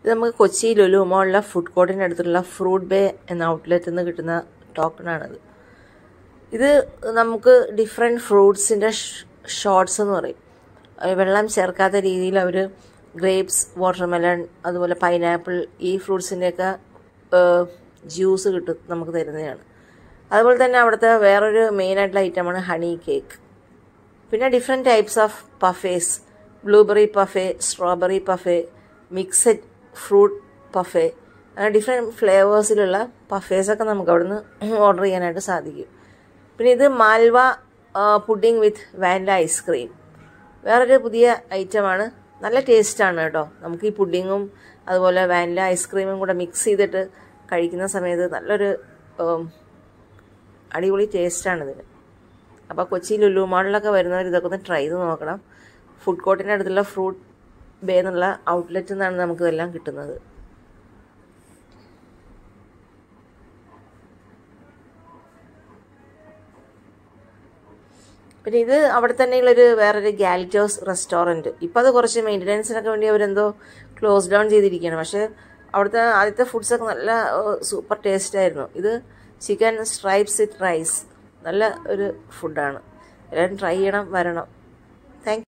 ഇത് നമുക്ക് കൊച്ചി ലുലു മോളിലെ ഫുഡ് കോർട്ടിൻ്റെ അടുത്തുള്ള ഫ്രൂട്ട് ബേ എന്ന ഔട്ട്ലെറ്റിൽ നിന്ന് കിട്ടുന്ന ടോക്കണാണിത് ഇത് നമുക്ക് ഡിഫറെൻറ്റ് ഫ്രൂട്ട്സിൻ്റെ ഷോർട്സ് എന്ന് പറയും അത് വെള്ളം ചേർക്കാത്ത രീതിയിൽ അവർ ഗ്രേപ്സ് വാട്ടർമെലൺ അതുപോലെ പൈനാപ്പിൾ ഈ ഫ്രൂട്ട്സിൻ്റെയൊക്കെ ജ്യൂസ് കിട്ടും നമുക്ക് തരുന്നതാണ് അതുപോലെ തന്നെ അവിടുത്തെ വേറൊരു മെയിനായിട്ടുള്ള ഐറ്റമാണ് ഹണി കേക്ക് പിന്നെ different types of പഫേസ് blueberry പഫേ strawberry പഫേ mixed fruit പഫേ അങ്ങനെ ഡിഫറെൻറ്റ് ഫ്ലേവേഴ്സിലുള്ള പഫേസൊക്കെ നമുക്ക് അവിടുന്ന് ഓർഡർ ചെയ്യാനായിട്ട് സാധിക്കും പിന്നെ ഇത് Malva pudding with vanilla ice cream വേറൊരു പുതിയ ഐറ്റമാണ് നല്ല ടേസ്റ്റാണ് കേട്ടോ നമുക്ക് ഈ പുഡിങ്ങും അതുപോലെ വാനില ഐസ്ക്രീമും കൂടെ മിക്സ് ചെയ്തിട്ട് കഴിക്കുന്ന സമയത്ത് നല്ലൊരു അടിപൊളി ടേസ്റ്റാണ് ഇതിന് അപ്പോൾ കൊച്ചി ലുലു മാളിലൊക്കെ വരുന്നവർ ഇതൊക്കെ ഒന്ന് ട്രൈ ചെയ്ത് നോക്കണം ഫുഡ് കോർട്ടിൻ്റെ അടുത്തുള്ള ഫ്രൂട്ട് ബേ എന്നുള്ള ഔട്ട്ലെറ്റിൽ നിന്നാണ് നമുക്കിതെല്ലാം കിട്ടുന്നത് പിന്നെ ഇത് അവിടെ തന്നെയുള്ളൊരു വേറൊരു ഗാലിറ്റോസ് റെസ്റ്റോറൻറ്റ് ഇപ്പോൾ അത് കുറച്ച് മെയിൻ്റനൻസിനൊക്കെ വേണ്ടി അവരെന്തോ ക്ലോസ് ഡൗൺ ചെയ്തിരിക്കുകയാണ് പക്ഷേ അവിടുത്തെ ആദ്യത്തെ ഫുഡ്സൊക്കെ നല്ല സൂപ്പർ ടേസ്റ്റ് ആയിരുന്നു ഇത് ചിക്കൻ സ്ട്രൈപ്സ് വിത്ത് റൈസ് നല്ല ഒരു ഫുഡാണ് എല്ലാവരും ട്രൈ ചെയ്യണം വരണം താങ്ക്